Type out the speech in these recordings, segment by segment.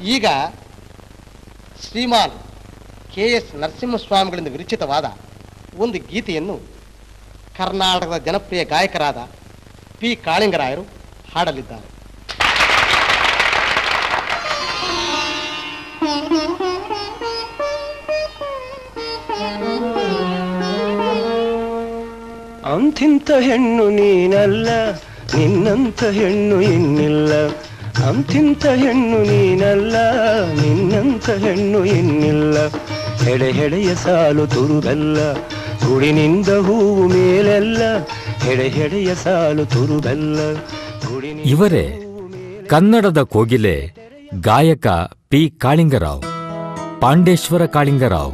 ಈಗ ಶ್ರೀಮಾನ್ K S ನರಸಿಂಹಸ್ವಾಮಿಗಳಿಂದ ವಿರಚಿತವಾದ ಒಂದು ಗೀತೆಯನ್ನು ಕರ್ನಾಟಕದ ಜನಪ್ರಿಯ ಗಾಯಕರಾದ ಪಿ ಕಾಳಿಂಗರಾಯರು ಹಾಡಲಿದ್ದಾರೆ ಅಂತಿಂತ ಹೆಣ್ಣು ನೀನಲ್ಲ ನಿನ್ನಂತ ಹೆಣ್ಣು ಇನ್ನಿಲ್ಲ ಅಂತಿಂತ ಹೆಣ್ಣು ನೀನಲ್ಲ ನಿನ್ನಂತ ಹೆಣ್ಣು ಇನ್ನಿಲ್ಲ ಹೆಡೆ ಹೆಡೆಯ ಸಾಲು ತುರುಬೆಲ್ಲ ಗುಡಿನಿಂದ ಹೂವು ಮೇಲೆಲ್ಲ ಹೆಡೆ ಹೆಡೆಯ ಸಾಲು ತುರುಬೆಲ್ಲ ಗುಡಿನಿಂದ ಇವರೇ ಕನ್ನಡದ ಕೋಗಿಲೆ ಗಾಯಕ ಪಿ ಕಾಳಿಂಗರಾವ್ ಪಾಂಡೇಶ್ವರ ಕಾಳಿಂಗರಾವ್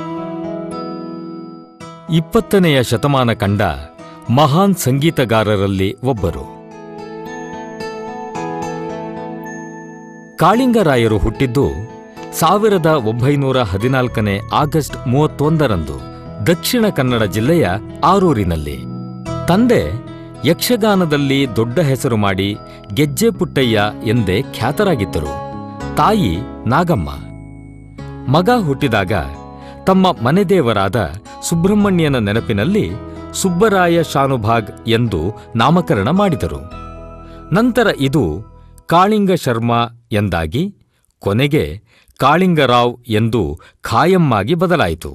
ಇಪ್ಪತ್ತನೆಯ ಶತಮಾನ ಕಂಡ ಮಹಾನ್ ಸಂಗೀತಗಾರರಲ್ಲಿ ಒಬ್ಬರು ಕಾಳಿಂಗರಾಯರು ಹುಟ್ಟಿದ್ದು ಸಾವಿರದ ಒಂಬೈನೂರ ಹದಿನಾಲ್ಕನೇ ಆಗಸ್ಟ್ ಮೂವತ್ತೊಂದರಂದು ದಕ್ಷಿಣ ಕನ್ನಡ ಜಿಲ್ಲೆಯ ಆರೂರಿನಲ್ಲಿ ತಂದೆ ಯಕ್ಷಗಾನದಲ್ಲಿ ದೊಡ್ಡ ಹೆಸರು ಮಾಡಿ ಗೆಜ್ಜೆ ಪುಟ್ಟಯ್ಯ ಎಂದೇ ಖ್ಯಾತರಾಗಿದ್ದರು ತಾಯಿ ನಾಗಮ್ಮ ಮಗ ಹುಟ್ಟಿದಾಗ ತಮ್ಮ ಮನೆದೇವರಾದ ಸುಬ್ರಹ್ಮಣ್ಯನ ನೆನಪಿನಲ್ಲಿ ಸುಬ್ಬರಾಯ ಶಾನುಭಾಗ್ ಎಂದು ನಾಮಕರಣ ಮಾಡಿದರು ನಂತರ ಇದು ಕಾಳಿಂಗ ಶರ್ಮಾ ಎಂದಾಗಿ ಕೊನೆಗೆ ಕಾಳಿಂಗರಾವ್ ಎಂದು ಖಾಯಮ್ಮಾಗಿ ಬದಲಾಯಿತು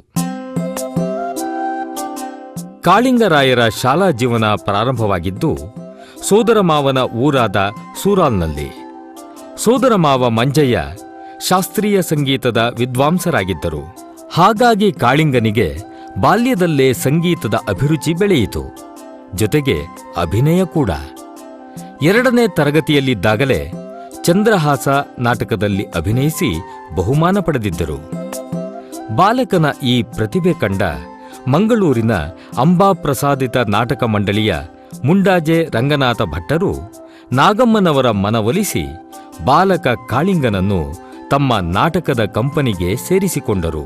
ಕಾಳಿಂಗರಾಯರ ಶಾಲಾ ಜೀವನ ಪ್ರಾರಂಭವಾಗಿದ್ದು ಸೋದರ ಮಾವನ ಊರಾದ ಸೂರಾಲ್ನಲ್ಲಿ ಸೋದರ ಮಾವ ಮಂಜಯ್ಯ ಶಾಸ್ತ್ರೀಯ ಸಂಗೀತದ ವಿದ್ವಾಂಸರಾಗಿದ್ದರು ಹಾಗಾಗಿ ಕಾಳಿಂಗನಿಗೆ ಬಾಲ್ಯದಲ್ಲೇ ಸಂಗೀತದ ಅಭಿರುಚಿ ಬೆಳೆಯಿತು ಜೊತೆಗೆ ಅಭಿನಯ ಕೂಡ ಎರಡನೇ ತರಗತಿಯಲ್ಲಿದ್ದಾಗಲೇ ಚಂದ್ರಹಾಸ ನಾಟಕದಲ್ಲಿ ಅಭಿನಯಿಸಿ ಬಹುಮಾನ ಪಡೆದಿದ್ದರು ಬಾಲಕನ ಈ ಪ್ರತಿಭೆ ಕಂಡ ಮಂಗಳೂರಿನ ಅಂಬಾ ಪ್ರಸಾದಿತ ನಾಟಕ ಮಂಡಳಿಯ ಮುಂಡಾಜೆ ರಂಗನಾಥ ಭಟ್ಟರು ನಾಗಮ್ಮನವರ ಮನವೊಲಿಸಿ ಬಾಲಕ ಕಾಳಿಂಗನನ್ನು ತಮ್ಮ ನಾಟಕದ ಕಂಪನಿಗೆ ಸೇರಿಸಿಕೊಂಡರು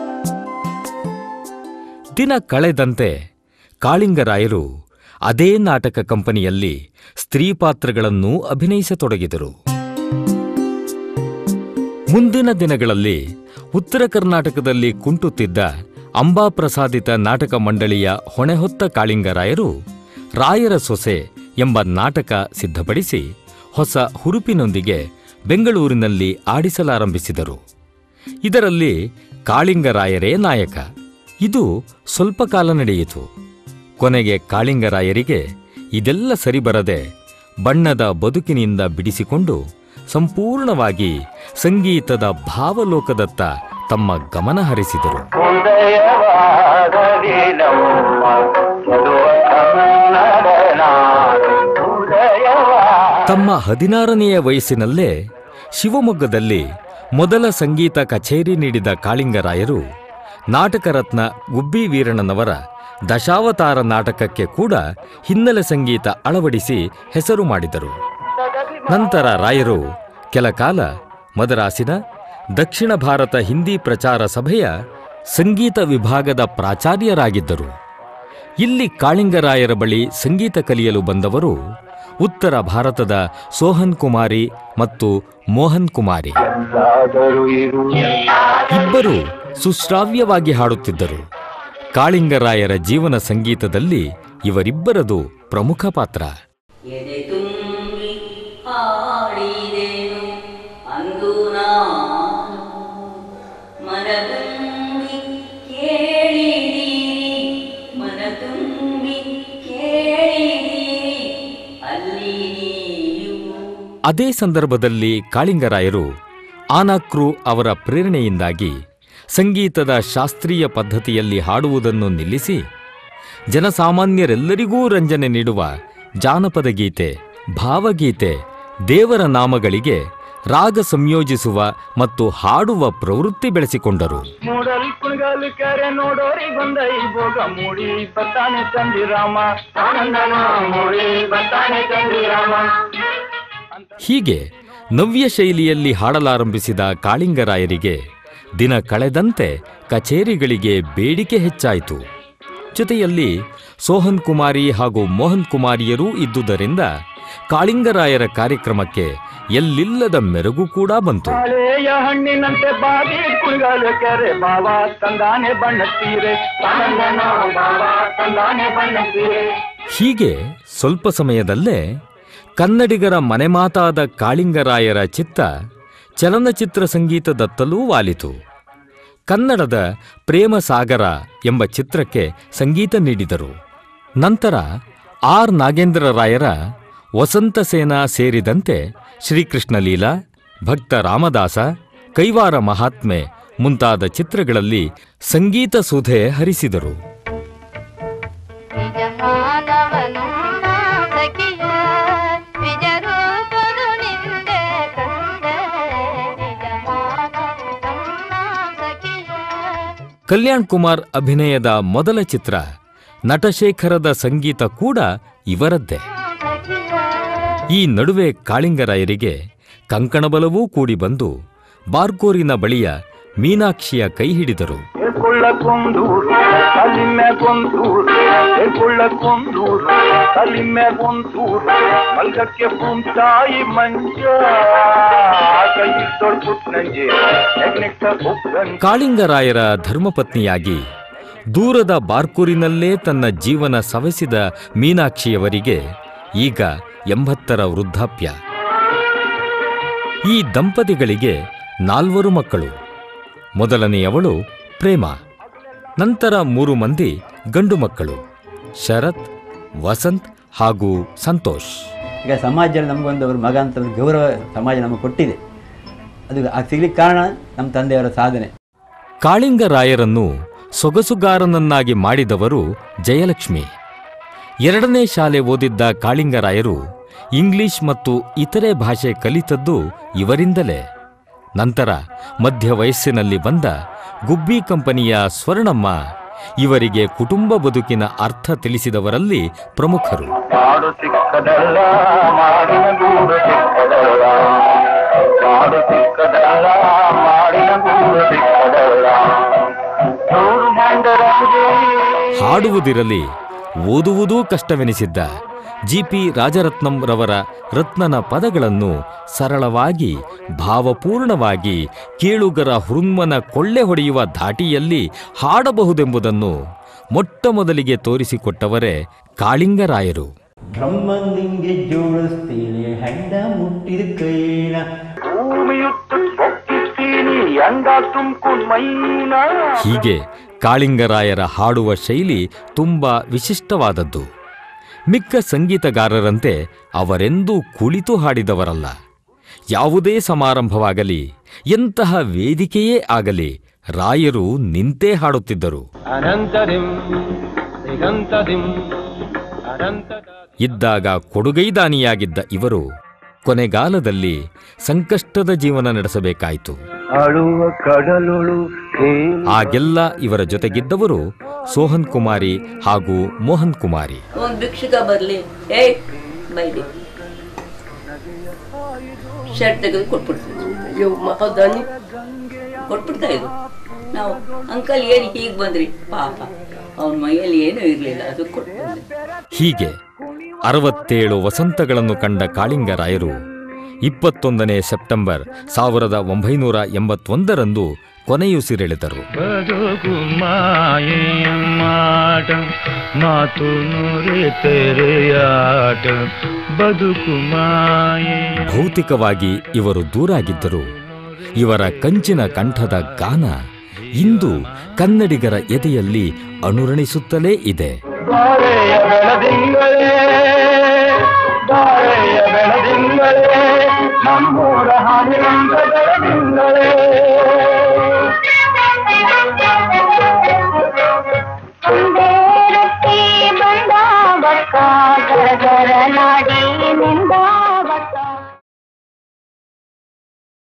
ದಿನ ಕಳೆದಂತೆ ಕಾಳಿಂಗರಾಯರು ಅದೇ ನಾಟಕ ಕಂಪನಿಯಲ್ಲಿ ಸ್ತ್ರೀ ಪಾತ್ರಗಳನ್ನೂ ಅಭಿನಯಿಸತೊಡಗಿದರು ಮುಂದಿನ ದಿನಗಳಲ್ಲಿ ಉತ್ತರ ಕರ್ನಾಟಕದಲ್ಲಿ ಕುಂಟುತ್ತಿದ್ದ ಅಂಬಾಪ್ರಸಾದಿತ ನಾಟಕ ಮಂಡಳಿಯ ಹೊಣೆಹೊತ್ತ ಕಾಳಿಂಗರಾಯರು ರಾಯರ ಸೊಸೆ ಎಂಬ ನಾಟಕ ಸಿದ್ಧಪಡಿಸಿ ಹೊಸ ಹುರುಪಿನೊಂದಿಗೆ ಬೆಂಗಳೂರಿನಲ್ಲಿ ಆಡಿಸಲಾರಂಭಿಸಿದರು ಇದರಲ್ಲಿ ಕಾಳಿಂಗರಾಯರೇ ನಾಯಕ ಇದು ಸ್ವಲ್ಪ ಕಾಲ ನಡೆಯಿತು ಕೊನೆಗೆ ಕಾಳಿಂಗರಾಯರಿಗೆ ಇದೆಲ್ಲ ಸರಿಬರದೆ ಬಣ್ಣದ ಬದುಕಿನಿಂದ ಬಿಡಿಸಿಕೊಂಡು ಸಂಪೂರ್ಣವಾಗಿ ಸಂಗೀತದ ಭಾವಲೋಕದತ್ತ ತಮ್ಮ ಗಮನ ಹರಿಸಿದರು ಉದಯವಾಗಲಿ ನಮ್ಮ ಮಧುವ ಕನ್ನಡ ನಾಡು. ಉದಯವಾಗಲಿ ತಮ್ಮ ಹದಿನಾರನೆಯ ವಯಸ್ಸಿನಲ್ಲೇ ಶಿವಮೊಗ್ಗದಲ್ಲಿ ಮೊದಲ ಸಂಗೀತ ಕಚೇರಿ ನೀಡಿದ ಕಾಳಿಂಗರಾಯರು ನಾಟಕ ರತ್ನ ಗುಬ್ಬಿ ವೀರಣ್ಣನವರ ದಶಾವತಾರ ನಾಟಕಕ್ಕೆ ಕೂಡ ಹಿನ್ನೆಲೆ ಸಂಗೀತ ಅಳವಡಿಸಿ ಹೆಸರು ಮಾಡಿದರು ನಂತರ ರಾಯರು ಕೆಲ ಕಾಲ ಮದರಾಸಿನ ದಕ್ಷಿಣ ಭಾರತ ಹಿಂದಿ ಪ್ರಚಾರ ಸಭೆಯ ಸಂಗೀತ ವಿಭಾಗದ ಪ್ರಾಚಾರ್ಯರಾಗಿದ್ದರು ಇಲ್ಲಿ ಕಾಳಿಂಗರಾಯರ ಬಳಿ ಸಂಗೀತ ಕಲಿಯಲು ಬಂದವರು ಉತ್ತರ ಭಾರತದ ಸೋಹನ್ ಕುಮಾರಿ ಮತ್ತು ಮೋಹನ್ ಕುಮಾರಿ ಎಲ್ಲಾದರೂ ಇರು ಇಬ್ಬರು ಸುಶ್ರಾವ್ಯವಾಗಿ ಹಾಡುತ್ತಿದ್ದರು ಕಾಳಿಂಗರಾಯರ ಜೀವನ ಸಂಗೀತದಲ್ಲಿ ಇವರಿಬ್ಬರದು ಪ್ರಮುಖ ಪಾತ್ರ ಎದೆ ತುಂಬಿ ಹಾಡಿದೆನು ಅಂದು ನಾನು ಮನ ತುಂಬಿ ಕೇಳಿದಿರಿ ಮನ ತುಂಬಿ ಕೇಳಿದಿರಿ ಅಲ್ಲಿ ನೀವು ಅದೇ ಸಂದರ್ಭದಲ್ಲಿ ಕಾಳಿಂಗರಾಯರು ಆನಾಕ್ರು ಅವರ ಪ್ರೇರಣೆಯಿಂದಾಗಿ ಸಂಗೀತದ ಶಾಸ್ತ್ರೀಯ ಪದ್ಧತಿಯಲ್ಲಿ ಹಾಡುವುದನ್ನು ನಿಲ್ಲಿಸಿ ಜನಸಾಮಾನ್ಯರೆಲ್ಲರಿಗೂ ರಂಜನೆ ನೀಡುವ ಜಾನಪದ ಗೀತೆ ಭಾವಗೀತೆ ದೇವರ ನಾಮಗಳಿಗೆ ರಾಗ ಸಂಯೋಜಿಸುವ ಮತ್ತು ಹಾಡುವ ಪ್ರವೃತ್ತಿ ಬೆಳೆಸಿಕೊಂಡರು ಮೂಡಲ್ ಕುಣಗಲ್ ಕೆರೆ ನೋಡೋರಿ ಬಂದ ಈ ಭೋಗ ಮೂಡಿ ಬರ್ತಾನೆ ಚಂದಿರಾಮ ಆನಂದನ ಮೂಡಿ ಬರ್ತಾನೆ ಚಂದಿರಾಮ ಹೀಗೆ ನವ್ಯ ಶೈಲಿಯಲ್ಲಿ ಹಾಡಲಾರಂಭಿಸಿದ ಕಾಳಿಂಗರಾಯರಿಗೆ ದಿನ ಕಳೆದಂತೆ ಕಚೇರಿಗಳಿಗೆ ಬೇಡಿಕೆ ಹೆಚ್ಚಾಯಿತು ಜೊತೆಯಲ್ಲಿ ಸೋಹನ್ ಕುಮಾರಿ ಹಾಗೂ ಮೋಹನ್ ಕುಮಾರಿಯರೂ ಇದ್ದುದರಿಂದ ಕಾಳಿಂಗರಾಯರ ಕಾರ್ಯಕ್ರಮಕ್ಕೆ ಎಲ್ಲಿಲ್ಲದ ಮೆರುಗು ಕೂಡ ಬಂತು ಹಳೆಯ ಹಣ್ಣಿನಂತೆ ಬಾಗಿ ಕುಣಿಗಲು ಕೆರೆ ಬಾವ ತಂದಾನೆ ಬಣ್ಣ ತೀರೆ ತಂದನ ಬಾವ ತಂದಾನೆ ಬಣ್ಣ ತೀರೆ ಹೀಗೆ ಸ್ವಲ್ಪ ಸಮಯದಲ್ಲೇ ಕನ್ನಡಿಗರ ಮನೆಮಾತಾದ ಕಾಳಿಂಗರಾಯರ ಚಿತ್ತ ಚಲನಚಿತ್ರ ಸಂಗೀತದತ್ತಲೂ ವಾಲಿತು ಕನ್ನಡದ ಪ್ರೇಮ ಸಾಗರ ಎಂಬ ಚಿತ್ರಕ್ಕೆ ಸಂಗೀತ ನೀಡಿದರು ನಂತರ ಆರ್ ನಾಗೇಂದ್ರ ರಾಯರ ವಸಂತ ಸೇನಾ ಸೇರಿದಂತೆ ಶ್ರೀಕೃಷ್ಣ ಲೀಲಾ ಭಕ್ತ ರಾಮದಾಸ ಕೈವಾರ ಮಹಾತ್ಮೆ ಮುಂತಾದ ಚಿತ್ರಗಳಲ್ಲಿ ಸಂಗೀತ ಸುಧೆ ಹರಿಸಿದರು ನಿಜಮಾನವನು ಸಖಿಯ ವಿಜರೂಪದು ನಿಂದೆ ಕಂದೆ ನಿಜಮಾನವನು ಸಖಿಯ ಕಲ್ಯಾಣ್ ಕುಮಾರ್ ಅಭಿನಯದ ಮೊದಲ ಚಿತ್ರ ನಟಶೇಖರದ ಸಂಗೀತ ಕೂಡ ಇವರದ್ದೇ ಈ ನಡುವೆ ಕಾಳಿಂಗರಾಯರಿಗೆ ಕಂಕಣಬಲವೂ ಕೂಡಿ ಬಂದು ಬಾರ್ಕೋರಿನ ಬಳಿಯ ಮೀನಾಕ್ಷಿಯ ಕೈ ಹಿಡಿದರು ಕೊಳ್ಳಕೊಂದೂರು ಕಲಿಮ್ಯಾಗೊಂದೂರು ಕೊಳ್ಳಕೊಂದೂರು ಕಲಿಮ್ಯಾಗೊಂದೂರು ಮಲ್ಗಕ್ಕೆ ತಾಯಿ ಮಂಜ ಕೈ ತೊಳ್ಪುಟ್ ನಂಜೆ ನೆಗ್ನೆಕ್ಟ ಹೋಗ್ತಂಜೆ ಕಾಳಿಂಗರಾಯರ ಧರ್ಮಪತ್ನಿಯಾಗಿ ದೂರದ ಬಾರ್ಕೂರಿನಲ್ಲೇ ತನ್ನ ಜೀವನ ಸವೆಸಿದ ಮೀನಾಕ್ಷಿಯವರಿಗೆ ಈಗ ಎಂಬತ್ತರ ವೃದ್ಧಾಪ್ಯ ಈ ದಂಪತಿಗಳಿಗೆ ನಾಲ್ವರು ಮಕ್ಕಳು ಮೊದಲನೆಯವಳು ಪ್ರೇಮ ನಂತರ ಮೂರು ಮಂದಿ ಗಂಡು ಮಕ್ಕಳು ಶರತ್ ವಸಂತ್ ಹಾಗೂ ಸಂತೋಷ್ ಈಗ ಸಮಾಜದಲ್ಲಿ ನಮಗೊಂದು ಅವ್ರ ಮಗ ಅಂತ ಒಂದು ಗೌರವ ಸಮಾಜ ನಮಗೆ ಕೊಟ್ಟಿದೆ ಅದು ಅದು ಸಿಗ್ಲಿಕ್ಕೆ ಕಾರಣ ನಮ್ಮ ತಂದೆಯವರ ಸಾಧನೆ ಕಾಳಿಂಗರಾಯರನ್ನು ಸೊಗಸುಗಾರನನ್ನಾಗಿ ಮಾಡಿದವರು ಜಯಲಕ್ಷ್ಮಿ ಎರಡನೇ ಶಾಲೆ ಓದಿದ್ದ ಕಾಳಿಂಗರಾಯರು ಇಂಗ್ಲಿಷ್ ಮತ್ತು ಇತರೆ ಭಾಷೆ ಕಲಿತದ್ದು ಇವರಿಂದಲೇ ನಂತರ ಮಧ್ಯ ವಯಸ್ಸಿನಲ್ಲಿ ಬಂದ ಗುಬ್ಬಿ ಕಂಪನಿಯ ಸ್ವರ್ಣಮ್ಮ ಇವರಿಗೆ ಕುಟುಂಬ ಬದುಕಿನ ಅರ್ಥ ತಿಳಿಸಿದವರಲ್ಲಿ ಪ್ರಮುಖರು ಕಾಡು ಸಿಕ್ಕದಲ್ಲ ಮಾಡಿನ ಗೂಡು ಸಿಕ್ಕದಲ್ಲ ಕಾಡು ಸಿಕ್ಕದಲ್ಲ ಮಾಡಿನ ಗೂಡು ಸಿಕ್ಕದಲ್ಲ ನೂರು ಮಂಡರಂಗೆ ಹಾಡುವುದಿರಲಿ ಓದುವುದೂ ಕಷ್ಟವೆನಿಸಿದ್ದ ಜಿಪಿ ರಾಜರತ್ನಂ ರವರ ರತ್ನನ ಪದಗಳನ್ನು ಸರಳವಾಗಿ ಭಾವಪೂರ್ಣವಾಗಿ ಕೇಳುಗರ ಹೃನ್ಮನ ಕೊಳ್ಳೆ ಹೊಡೆಯುವ ಧಾಟಿಯಲ್ಲಿ ಹಾಡಬಹುದೆಂಬುದನ್ನು ಮೊಟ್ಟ ಮೊದಲಿಗೆ ತೋರಿಸಿಕೊಟ್ಟವರೇ ಕಾಳಿಂಗರಾಯರು ಬ್ರಹ್ಮನಿಂಗೆ ಜೋಡಿಸ್ತೀನಿ ಹೆಂಡ ಮುಟ್ಟಿದ ಕೈನ ಭೂಮಿಯುತ್ತು ಒಕ್ಕಿಸ್ತೀನಿ ಎಂದ ತುಂಬ್ಕೊಂಡ್ ಮೈನ ಹೀಗೆ ಕಾಳಿಂಗರಾಯರ ಹಾಡುವ ಶೈಲಿ ತುಂಬಾ ವಿಶಿಷ್ಟವಾದದ್ದು ಮಿಕ್ಕ ಸಂಗೀತಗಾರರಂತೆ ಅವರೆಂದೂ ಕುಳಿತು ಹಾಡಿದವರಲ್ಲ ಯಾವುದೇ ಸಮಾರಂಭವಾಗಲಿ ಎಂತಹ ವೇದಿಕೆಯೇ ಆಗಲಿ ರಾಯರು ನಿಂತೇ ಹಾಡುತ್ತಿದ್ದರು ಅನಂತದಿಂ ದಿಗಂತದಿಂ ಅನಂತ ಇದ್ದಾಗ ಕೊಡುಗೈದಾನಿಯಾಗಿದ್ದ ಇವರು ಕೊನೆಗಾಲದಲ್ಲಿ ಸಂಕಷ್ಟದ ಜೀವನ ನಡೆಸಬೇಕಾಯಿತು ಅಳುವ ಕಡಲೊಳು ಆಗೆಲ್ಲ ಇವರ ಜೊತೆಗಿದ್ದವರು ಸೋಹನ್ ಕುಮಾರಿ ಹಾಗೂ ಮೋಹನ್ ಕುಮಾರಿ ಒಂದು ಭಿಕ್ಷುಕ ಬರ್ಲಿ ಏಯ್ ಬೈಲಿ ಶರ್ಟ್ ತೆಗೆದು ಕೊಟ್ಬಿಡ್ತೀವಿ ಅಯ್ಯೋ ಹೌದಾನಿ ಕೊಟ್ಬಿಡ್ತಾ ಇದ್ರು ನಾವು ಅಂಕಲ್ ಏನು ಹೀಗೆ ಬಂದ್ರಿ ಪಾಪ ಅವನ ಮೈಯಲ್ಲಿ ಏನೂ ಇರಲಿಲ್ಲ ಅದು ಕೊಟ್ಟು ಬಂದೆ. ಹೀಗೆ ಅರವತ್ತೇಳು ವಸಂತಗಳನ್ನು ಕಂಡ ಕಾಳಿಂಗರಾಯರು ಇಪ್ಪತ್ತೊಂದನೇ ಸೆಪ್ಟೆಂಬರ್ ಸಾವಿರದ ಒಂಬೈನೂರ ಎಂಬತ್ತೊಂದರಂದು ಕೊನೆಯುಸಿರೆಳೆದರು ಬದುಕು ಮಾಯೆಯ ಮಾಟ ಮಾತು ನೂರೆ ತೆರೆಯಾಟ ಬದುಕು ಮಾಯೆ ಭೌತಿಕವಾಗಿ ಇವರು ದೂರಾಗಿದ್ದರು ಇವರ ಕಂಚಿನ ಕಂಠದ ಗಾನ ಇಂದು ಕನ್ನಡಿಗರ ಎದೆಯಲ್ಲಿ ಅನುರಣಿಸುತ್ತಲೇ ಇದೆ ಧಾರೆಯ ಬೆಳದಿಂಗಳೇ ಧಾರೆಯ ಬೆಳದಿಂಗಳೇ ನಮ್ಮೂರ ಹಾನಿರಂತ ಬೆಳದಿಂಗಳೇ